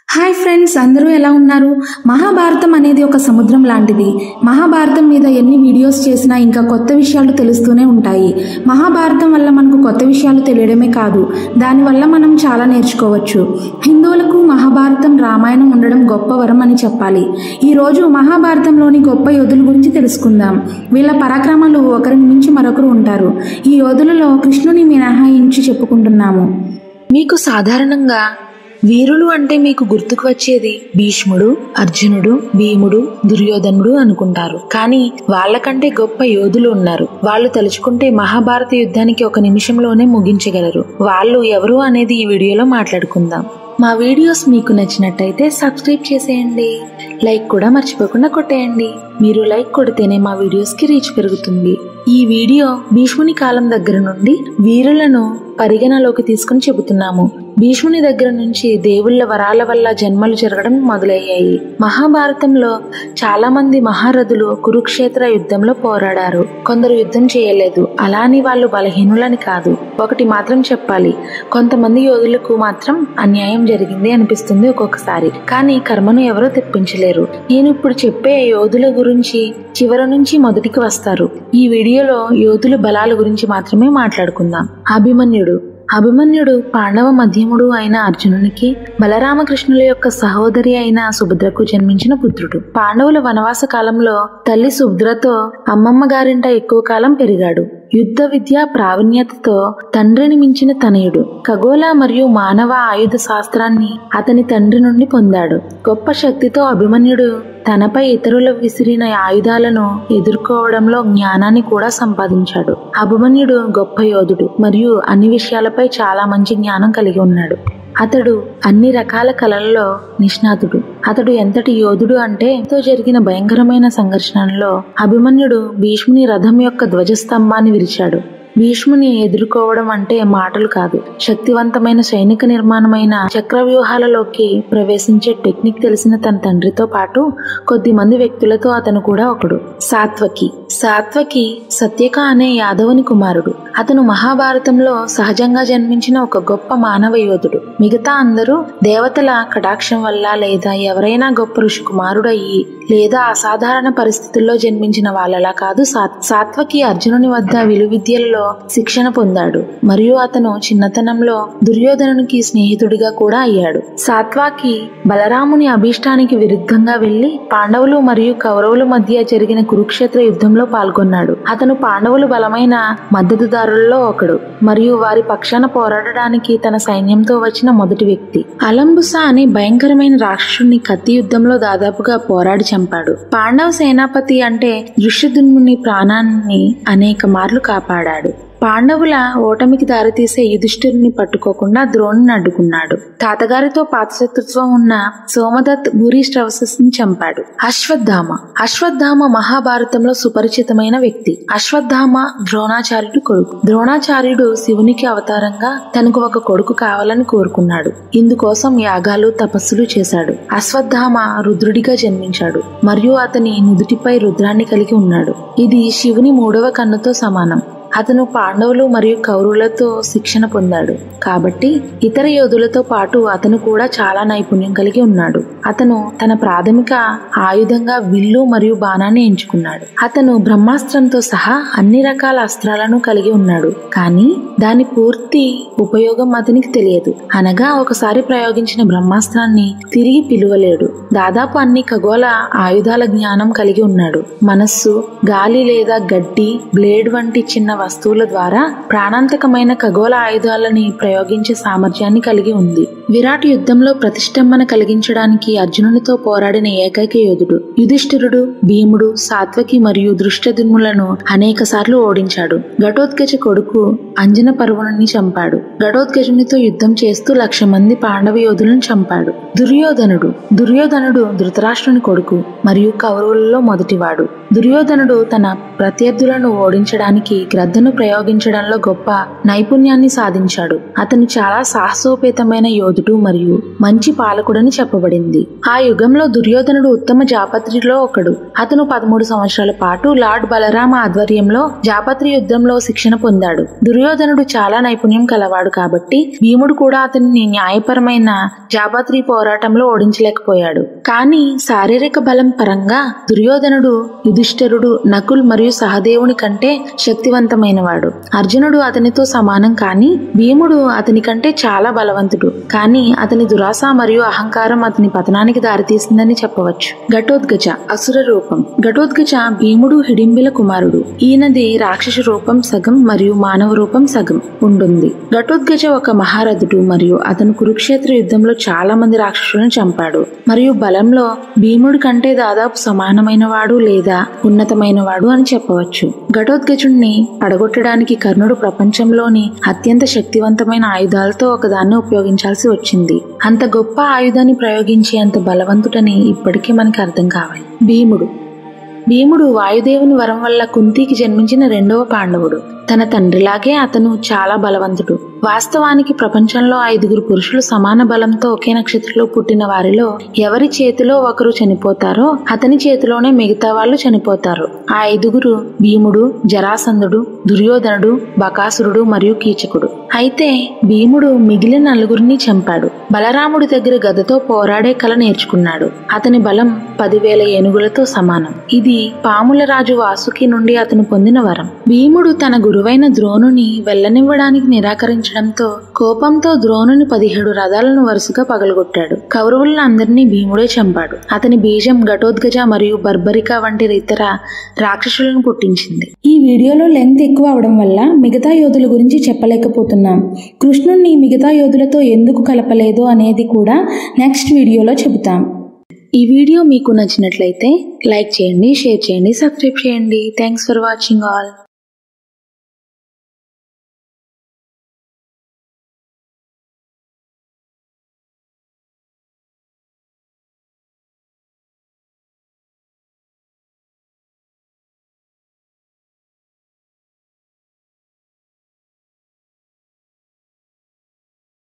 hi friends అందరూ ఎలా ఉన్నారు మహాభారతం అనేది ఒక సముద్రం లాంటిది మహాభారతం మీద ఎన్ని వీడియోస్ చేసినా ఇంకా కొత్త విషయాలు తెలుస్తూనే ఉంటాయి మహాభారతం వల్ల మనకు కొత్త విషయాలు తెలియడమే కాదు దానివల్ల మనం చాలా నేర్చుకోవచ్చు హిందువులకు మహాభారతం రామాయణం ఉండడం గొప్ప వరం అని చెప్పాలి ఈరోజు మహాభారతంలోని గొప్ప యోధుల గురించి తెలుసుకుందాం వీళ్ళ పరాక్రమాలు ఒకరిని మించి మరొకరు ఉంటారు ఈ యోధులలో కృష్ణుని మినహాయించి చెప్పుకుంటున్నాము మీకు సాధారణంగా వీరులు అంటే మీకు గుర్తుకు వచ్చేది భీష్ముడు అర్జునుడు భీముడు దుర్యోధనుడు అనుకుంటారు కానీ వాళ్ళకంటే గొప్ప యోధులు ఉన్నారు వాళ్ళు తలుచుకుంటే మహాభారత యుద్ధానికి ఒక నిమిషంలోనే ముగించగలరు వాళ్ళు ఎవరు అనేది ఈ వీడియోలో మాట్లాడుకుందాం మా వీడియోస్ మీకు నచ్చినట్టయితే సబ్స్క్రైబ్ చేసేయండి లైక్ కూడా మర్చిపోకుండా కొట్టేయండి మీరు లైక్ కొడితేనే మా వీడియోస్ కి రీచ్ పెరుగుతుంది ఈ వీడియో భీష్ముని కాలం దగ్గర నుండి వీరులను పరిగణలోకి తీసుకుని చెబుతున్నాము భీష్ముని దగ్గర నుంచి దేవుళ్ళ వరాల వల్ల జన్మలు జరగడం మొదలయ్యాయి మహాభారతంలో చాలా మంది మహారథులు కురుక్షేత్ర యుద్ధంలో పోరాడారు కొందరు యుద్ధం చేయలేదు అలాని వాళ్ళు బలహీనులని కాదు ఒకటి మాత్రం చెప్పాలి కొంతమంది యోధులకు మాత్రం అన్యాయం జరిగింది అనిపిస్తుంది ఒక్కొక్కసారి కానీ కర్మను ఎవరో తెప్పించలేరు నేను ఇప్పుడు చెప్పే యోధుల గురించి చివరి నుంచి మొదటికి వస్తారు ఈ వీడియోలో యోధుల బలాల గురించి మాత్రమే మాట్లాడుకుందాం అభిమన్యుడు అభిమన్యుడు పాండవ మధ్యముడు అయిన అర్జునునికి బలరామకృష్ణుల యొక్క సహోదరి అయిన సుభద్రకు జన్మించిన పుత్రుడు పాండవుల వనవాస కాలంలో తల్లి సుభద్రతో అమ్మమ్మ గారింట ఎక్కువ కాలం పెరిగాడు యుద్ధ విద్య ప్రావీణ్యతతో తండ్రిని మించిన తనయుడు ఖగోళ మరియు మానవ ఆయుధ శాస్త్రాన్ని అతని తండ్రి నుండి పొందాడు గొప్ప శక్తితో అభిమన్యుడు తనపై ఇతరుల విసిరిన ఆయుధాలను ఎదుర్కోవడంలో జ్ఞానాన్ని కూడా సంపాదించాడు అభిమన్యుడు గొప్ప యోధుడు మరియు అన్ని విషయాలపై చాలా మంచి జ్ఞానం కలిగి ఉన్నాడు అతడు అన్ని రకాల కళలలో నిష్ణాతుడు అతడు ఎంతటి యోధుడు అంటే తో జరిగిన భయంకరమైన సంఘర్షణలో అభిమన్యుడు భీష్ముని రథం యొక్క ధ్వజస్తంభాన్ని విరిచాడు భీష్ముని ఎదుర్కోవడం అంటే మాటలు కాదు శక్తివంతమైన సైనిక నిర్మాణమైన చక్రవ్యూహాలలోకి ప్రవేశించే టెక్నిక్ తెలిసిన తన తండ్రితో పాటు కొద్ది మంది వ్యక్తులతో అతను కూడా ఒకడు సాత్వకి సాత్వకి సత్యక అనే యాదవుని కుమారుడు అతను మహాభారతంలో సహజంగా జన్మించిన ఒక గొప్ప మానవ యోధుడు మిగతా అందరూ దేవతల కటాక్షం వల్ల లేదా ఎవరైనా గొప్ప ఋషి కుమారుడయ్యి లేదా అసాధారణ పరిస్థితుల్లో జన్మించిన వాళ్ళలా కాదు సాత్వకి అర్జునుని వద్ద విలువిద్యలలో శిక్షణ పొందాడు మరియు అతను చిన్నతనంలో దుర్యోధనునికి స్నేహితుడిగా కూడా అయ్యాడు సాత్వాకి బలరాముని అభీష్టానికి విరుద్ధంగా వెళ్లి పాండవులు మరియు కౌరవుల మధ్య జరిగిన కురుక్షేత్ర యుద్ధంలో పాల్గొన్నాడు అతను పాండవులు బలమైన మద్దతుదారులలో ఒకడు మరియు వారి పక్షాన పోరాడడానికి తన సైన్యంతో వచ్చిన మొదటి వ్యక్తి అలంబుస అనే భయంకరమైన రాక్షసుని కత్తి యుద్ధంలో దాదాపుగా పోరాడి చంపాడు పాండవ సేనాపతి అంటే దృశ్యదున్ముని ప్రాణాన్ని అనేక మార్లు కాపాడాడు పాండవుల ఓటమికి దారితీసే యుధిష్ఠిరుని పట్టుకోకుండా ద్రోణుని అడ్డుకున్నాడు తాతగారితో పాతశత్రుత్వం ఉన్న సోమదత్ భూరిశ్రవసస్ ని చంపాడు అశ్వత్థామ అశ్వత్థామ మహాభారతంలో సుపరిచితమైన వ్యక్తి అశ్వత్థామ ద్రోణాచార్యుడు కొడుకు ద్రోణాచార్యుడు శివునికి అవతారంగా తనకు ఒక కొడుకు కావాలని కోరుకున్నాడు ఇందుకోసం యాగాలు తపస్సులు చేశాడు అశ్వత్థామ రుద్రుడిగా జన్మించాడు మరియు అతని నుదుటిపై రుద్రాన్ని కలిగి ఉన్నాడు ఇది శివుని మూడవ కన్నుతో సమానం అతను పాండవులు మరియు కౌరవులతో శిక్షణ పొందాడు కాబట్టి ఇతర యోధులతో పాటు అతను కూడా చాలా నైపుణ్యం కలిగి ఉన్నాడు అతను తన ప్రాథమిక ఆయుధంగా విల్లు మరియు బాణాన్ని ఎంచుకున్నాడు అతను బ్రహ్మాస్త్రంతో సహా అన్ని రకాల అస్త్రాలను కలిగి ఉన్నాడు కానీ దాని పూర్తి ఉపయోగం అతనికి తెలియదు అనగా ఒకసారి ప్రయోగించిన బ్రహ్మాస్త్రాన్ని తిరిగి పిలువలేడు దాదాపు అన్ని ఖగోళ ఆయుధాల జ్ఞానం కలిగి ఉన్నాడు మనస్సు గాలి లేదా గడ్డి బ్లేడ్ వంటి చిన్న వస్తువుల ద్వారా ప్రాణాంతకమైన ఖగోళ ఆయుధాలని ప్రయోగించే సామర్థ్యాన్ని కలిగి ఉంది విరాట్ యుద్ధంలో ప్రతిష్టంభన కలిగించడానికి అర్జునునితో పోరాడిన ఏకైక యోధుడు యుధిష్ఠిరుడు భీముడు సాత్వకి మరియు దృష్టదున్ములను అనేక సార్లు ఓడించాడు ఘటోత్కచ కొడుకు అంజన పర్వణుని చంపాడు ఘటోత్కచునితో యుద్ధం చేస్తూ లక్ష మంది పాండవ యోధులను చంపాడు దుర్యోధనుడు దుర్యోధనుడు ధృతరాష్ట్రుని కొడుకు మరియు కౌరవులలో మొదటివాడు దుర్యోధనుడు తన ప్రత్యర్థులను ఓడించడానికి గద్దను ప్రయోగించడంలో గొప్ప నైపుణ్యాన్ని సాధించాడు అతను చాలా సాహసోపేతమైన యోధుడు మరియు మంచి పాలకుడని చెప్పబడింది ఆ యుగంలో దుర్యోధనుడు ఉత్తమ జాపత్రిలో ఒకడు అతను పదమూడు సంవత్సరాల పాటు లార్డ్ బలరామ ఆధ్వర్యంలో జాపత్రి యుద్ధంలో శిక్షణ పొందాడు దుర్యోధనుడు చాలా నైపుణ్యం కలవాడు కాబట్టి భీముడు కూడా అతన్ని న్యాయపరమైన జాపత్రి పోరాటంలో ఓడించలేకపోయాడు కానీ శారీరక బలం పరంగా దుర్యోధనుడు యుధిష్ఠరుడు నకుల్ మరియు సహదేవుని కంటే శక్తివంతమైనవాడు అర్జునుడు అతనితో సమానం కానీ భీముడు అతని కంటే చాలా బలవంతుడు కానీ అతని దురాశ మరియు అహంకారం అతని పతనానికి దారితీసిందని చెప్పవచ్చు ఘటోద్గజ అసుర రూపం ఘటోద్గజ భీముడు హిడింబిల కుమారుడు ఈయనది రాక్షస రూపం సగం మరియు మానవ రూపం సగం ఉంటుంది ఘటోద్గజ ఒక మహారథుడు మరియు అతను కురుక్షేత్ర యుద్ధంలో చాలా మంది రాక్షసులను చంపాడు మరియు బలంలో భీముడి కంటే దాదాపు సమానమైన వాడు లేదా ఉన్నతమైన వాడు అని చెప్పవచ్చు ఘటోద్గజుణ్ణి పడగొట్టడానికి కర్ణుడు ప్రపంచంలోని అత్యంత శక్తివంతమైన ఆయుధాలతో ఒకదాన్ని ఉపయోగించాల్సి వచ్చింది అంత గొప్ప ఆయుధాన్ని ప్రయోగించి అంత బలవంతుడని ఇప్పటికీ మనకి అర్థం కావాలి భీముడు భీముడు వాయుదేవుని వరం వల్ల కుంతికి జన్మించిన రెండవ పాండవుడు తన తండ్రిలాగే అతను చాలా బలవంతుడు వాస్తవానికి ప్రపంచంలో ఐదుగురు పురుషులు సమాన బలంతో ఒకే నక్షత్రంలో పుట్టిన వారిలో ఎవరి చేతిలో ఒకరు చనిపోతారో అతని చేతిలోనే మిగతా వాళ్ళు చనిపోతారు ఆ ఐదుగురు భీముడు జరాసంధుడు దుర్యోధనుడు బకాసురుడు మరియు కీచకుడు అయితే భీముడు మిగిలిన నలుగురిని చంపాడు బలరాముడి దగ్గర గదతో పోరాడే కళ నేర్చుకున్నాడు అతని బలం పదివేల ఏనుగులతో సమానం ఇది పాముల రాజు వాసుకి నుండి అతను పొందిన వరం భీముడు తన గురువైన ద్రోణుని వెళ్ళనివ్వడానికి నిరాకరించడంతో కోపంతో ద్రోణుని పదిహేడు రథాలను వరుసగా పగలగొట్టాడు కౌరవులను అందరినీ భీముడే చంపాడు అతని బీజం ఘటోద్గజ మరియు బర్బరిక వంటి ఇతర రాక్షసులను పుట్టించింది ఈ వీడియోలో లెంత్ ఎక్కువ అవడం వల్ల మిగతా యోధుల గురించి చెప్పలేకపోతున్నాం కృష్ణుణ్ణి మిగతా యోధులతో ఎందుకు కలపలేదు అనేది కూడా నెక్స్ట్ వీడియోలో చెబుతాం ఈ వీడియో మీకు నచ్చినట్లయితే లైక్ చేయండి షేర్ చేయండి సబ్స్క్రైబ్ చేయండి థ్యాంక్స్ ఫర్ వాచింగ్ ఆల్